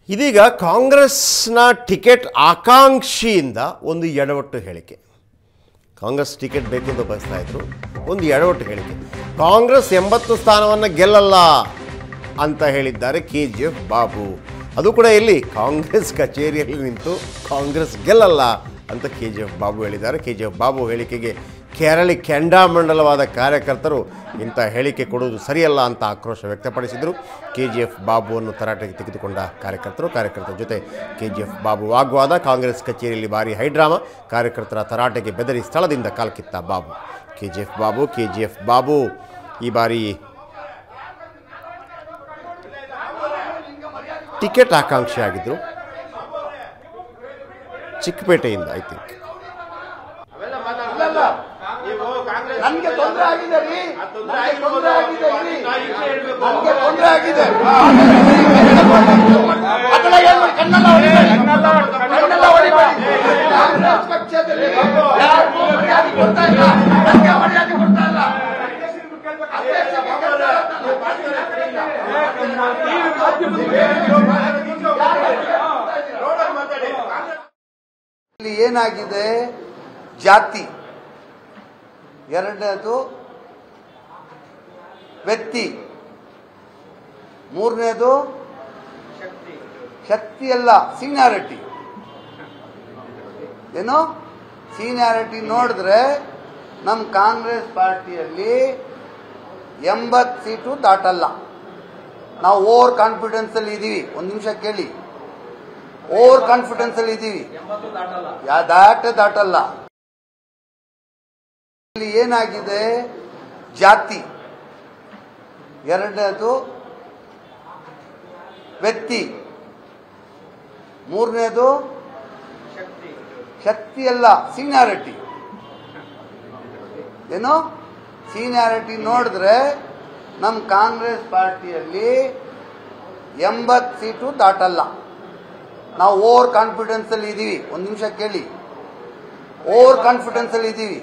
ಇದೀಗ ಕಾಂಗ್ರೆಸ್ನ ಟಿಕೆಟ್ ಆಕಾಂಕ್ಷಿಯಿಂದ ಒಂದು ಎಡವಟ್ಟು ಹೇಳಿಕೆ ಕಾಂಗ್ರೆಸ್ ಟಿಕೆಟ್ ಬೇಕು ಅಂತ ಬಯಸ್ತಾ ಇದ್ರು ಒಂದು ಎಡವಟ್ಟು ಹೇಳಿಕೆ ಕಾಂಗ್ರೆಸ್ ಎಂಬತ್ತು ಸ್ಥಾನವನ್ನು ಗೆಲ್ಲಲ್ಲ ಅಂತ ಹೇಳಿದ್ದಾರೆ ಕೆ ಜಿ ಎಫ್ ಬಾಬು ಅದು ಕೂಡ ಎಲ್ಲಿ ಕಾಂಗ್ರೆಸ್ ಕಚೇರಿಯಲ್ಲಿ ನಿಂತು ಕಾಂಗ್ರೆಸ್ ಗೆಲ್ಲಲ್ಲ ಅಂತ ಕೆ ಜಿ ಎಫ್ ಬಾಬು ಹೇಳಿದ್ದಾರೆ ಕೆ ಜಿ ಎಫ್ ಬಾಬು ಹೇಳಿಕೆಗೆ ಕೆರಳಿ ಕೆಂಡಾಮಂಡಲವಾದ ಕಾರ್ಯಕರ್ತರು ಇಂಥ ಹೇಳಿಕೆ ಕೊಡುವುದು ಸರಿಯಲ್ಲ ಅಂತ ಆಕ್ರೋಶ ವ್ಯಕ್ತಪಡಿಸಿದರು ಕೆ ಜಿ ಎಫ್ ಬಾಬುವನ್ನು ತರಾಟೆಗೆ ತೆಗೆದುಕೊಂಡ ಕಾರ್ಯಕರ್ತರು ಕಾರ್ಯಕರ್ತರ ಜೊತೆ ಕೆ ಜಿ ಎಫ್ ಬಾಬು ವಾಗ್ವಾದ ಕಾಂಗ್ರೆಸ್ ಕಚೇರಿಯಲ್ಲಿ ಭಾರಿ ಹೈಡ್ರಾಮಾ ಕಾರ್ಯಕರ್ತರ ತರಾಟೆಗೆ ಬೆದರಿ ಸ್ಥಳದಿಂದ ಕಾಲ್ಕಿತ್ತ Babu K G F Babu K G F Babu ಈ ಬಾರಿ ಟಿಕೆಟ್ ಆಕಾಂಕ್ಷಿ ಆಗಿದ್ದರು ಚಿಕ್ಕಪೇಟೆಯಿಂದ ಐ ಥಿಂಕ್ ನನ್ಗೆ ತೊಂದರೆ ಆಗಿದೆ ರೀ ನನ್ಗೆ ತೊಂದರೆ ಆಗಿದೆ ರೀ ನನ್ಗೆ ತೊಂದರೆ ಆಗಿದೆ ಅದನ್ನ ಏನ್ ಮಾಡಿ ಕಣ್ಣೆಲ್ಲ ಹೊಡಿಬೇಡಿ ಕಣ್ಣೆಲ್ಲ ಹೊಡಿಬೇಡಿ ಕಾಂಗ್ರೆಸ್ ಪಕ್ಷದಲ್ಲಿ ಯಾರಿಗೂ ಮರ್ಯಾದೆ ಕೊಡ್ತಾ ಇಲ್ಲ ನನ್ಗೆ ಮರ್ಯಾದೆ ಕೊಡ್ತಾ ಇಲ್ಲ ಅಧ್ಯಕ್ಷರಿಗೆ ಕೆಲ್ಸ ಇಲ್ಲಿ ಏನಾಗಿದೆ ಜಾತಿ ಎರಡನೇದು ವ್ಯಕ್ತಿ ಮೂರನೇದು ಶಕ್ತಿ ಅಲ್ಲ ಸೀನಿಯಾರಿಟಿ ಏನು ಸೀನಿಯಾರಿಟಿ ನೋಡಿದ್ರೆ ನಮ್ಮ ಕಾಂಗ್ರೆಸ್ ಪಾರ್ಟಿಯಲ್ಲಿ ಎಂಬತ್ತು ಸೀಟು ದಾಟಲ್ಲ ನಾವು ಓವರ್ ಕಾನ್ಫಿಡೆನ್ಸ್ ಅಲ್ಲಿ ಇದೀವಿ ಒಂದು ನಿಮಿಷ ಕೇಳಿ ಓವರ್ ಕಾನ್ಫಿಡೆನ್ಸ್ ಅಲ್ಲಿ ಇದೀವಿ ಯಾ ದಾಟ ದಾಟಲ್ಲ ಇಲ್ಲಿ ಏನಾಗಿದೆ ಜಾತಿ ಎರಡನೇದು ವ್ಯಕ್ತಿ ಮೂರನೇದು ಶಕ್ತಿ ಅಲ್ಲ ಸೀನಿಯಾರಿಟಿ ಏನು ಸೀನಿಯಾರಿಟಿ ನೋಡಿದ್ರೆ ನಮ್ಮ ಕಾಂಗ್ರೆಸ್ ಪಾರ್ಟಿಯಲ್ಲಿ ಎಂಬತ್ತು ಸೀಟು ದಾಟಲ್ಲ ನಾವು ಓವರ್ ಕಾನ್ಫಿಡೆನ್ಸ್ ಅಲ್ಲಿ ಇದೀವಿ ಒಂದು ನಿಮಿಷ ಕೇಳಿ ಓವರ್ ಕಾನ್ಫಿಡೆನ್ಸ್ ಅಲ್ಲಿ ಇದೀವಿ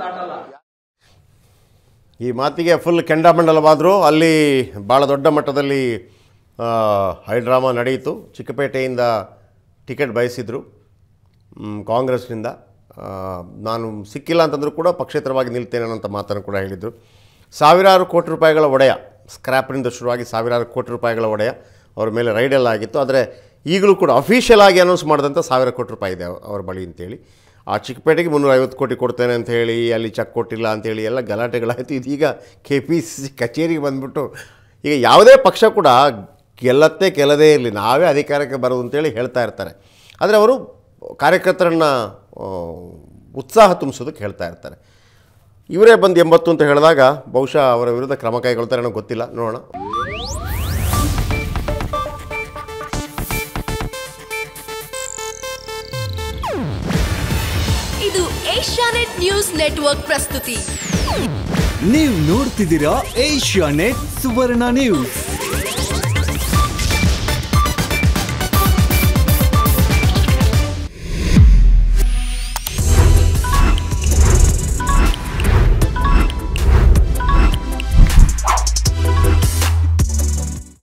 ಈ ಮಾತಿಗೆ ಫುಲ್ ಕೆಂಡಾಮಂಡಲವಾದರು ಅಲ್ಲಿ ಭಾಳ ದೊಡ್ಡ ಮಟ್ಟದಲ್ಲಿ ಆ, ಹೈಡ್ರಾಮಾ ನಡೆಯಿತು ಚಿಕ್ಕಪೇಟೆಯಿಂದ ಟಿಕೆಟ್ ಬಯಸಿದರು ಮ್, ಕಾಂಗ್ರೆಸ್ನಿಂದ ಆ, ನಾನು ಸಿಕ್ಕಿಲ್ಲ ಅಂತಂದರೂ ಕೂಡ ಪಕ್ಷೇತರವಾಗಿ ನಿಲ್ತೇನೆ ಅನ್ನೋಂಥ ಮಾತನ್ನು ಕೂಡ ಹೇಳಿದರು ಸಾವಿರಾರು ಕೋಟಿ ರೂಪಾಯಿಗಳ ಒಡೆಯ ಸ್ಕ್ರ್ಯಾಪ್ನಿಂದ ಶುರುವಾಗಿ ಸಾವಿರಾರು ಕೋಟಿ ರೂಪಾಯಿಗಳ ಒಡೆಯ ಅವ್ರ ಮೇಲೆ ರೈಡೆಲ್ಲ ಆಗಿತ್ತು ಆದರೆ ಈಗಲೂ ಕೂಡ ಅಫಿಷಿಯಲ್ ಆಗಿ ಅನೌನ್ಸ್ ಮಾಡಿದಂಥ ಸಾವಿರ ಕೋಟಿ ರೂಪಾಯಿ ಇದೆ ಅವ- ಅವ್ರ ಬಳಿ ಅಂತೇಳಿ ಆ ಚಿಕ್ಕಪೇಟೆಗೆ ಮುನ್ನೂರ ಐವತ್ತು ಕೋಟಿ ಕೊಡ್ತೇನೆ ಅಂತ ಹೇಳಿ ಅಲ್ಲಿ ಚೆಕ್ ಕೊಟ್ಟಿಲ್ಲ ಅಂತೇಳಿ ಎಲ್ಲ ಗಲಾಟೆಗಳಾಯಿತು ಇದೀಗ ಕೆ ಪಿ ಸಿ ಸಿ ಕಚೇರಿಗೆ ಬಂದ್ಬಿಟ್ಟು ಈಗ ಯಾವುದೇ ಪಕ್ಷ ಕೂಡ ಗೆಲ್ಲತ್ತೆ ಗೆಲ್ಲದೇ ಇರಲಿ ನಾವೇ ಅಧಿಕಾರಕ್ಕೆ ಬರೋದು ಅಂತೇಳಿ ಹೇಳ್ತಾ ಇರ್ತಾರೆ ಆದರೆ ಅವರು ಕಾರ್ಯಕರ್ತರನ್ನು ಉತ್ಸಾಹ ತುಂಬಿಸೋದಕ್ಕೆ ಹೇಳ್ತಾ ಇರ್ತಾರೆ ಇವರೇ ಬಂದು ಎಂಬತ್ತು ಅಂತ ಹೇಳಿದಾಗ ಬಹುಶಃ ಅವರ ವಿರುದ್ಧ ಕ್ರಮ ಕೈಗೊಳ್ತಾರೆ ನನಗೆ ಗೊತ್ತಿಲ್ಲ ನೋಡೋಣ ಇದು ಏಷ್ಯಾನೆಟ್ ನ್ಯೂಸ್ ನೆಟ್ವರ್ಕ್ ಪ್ರಸ್ತುತಿ ನೀವು ನೋಡ್ತಿದ್ದೀರಾ ಏಷ್ಯಾ ನೆಟ್ ಸುವರ್ಣ ನ್ಯೂಸ್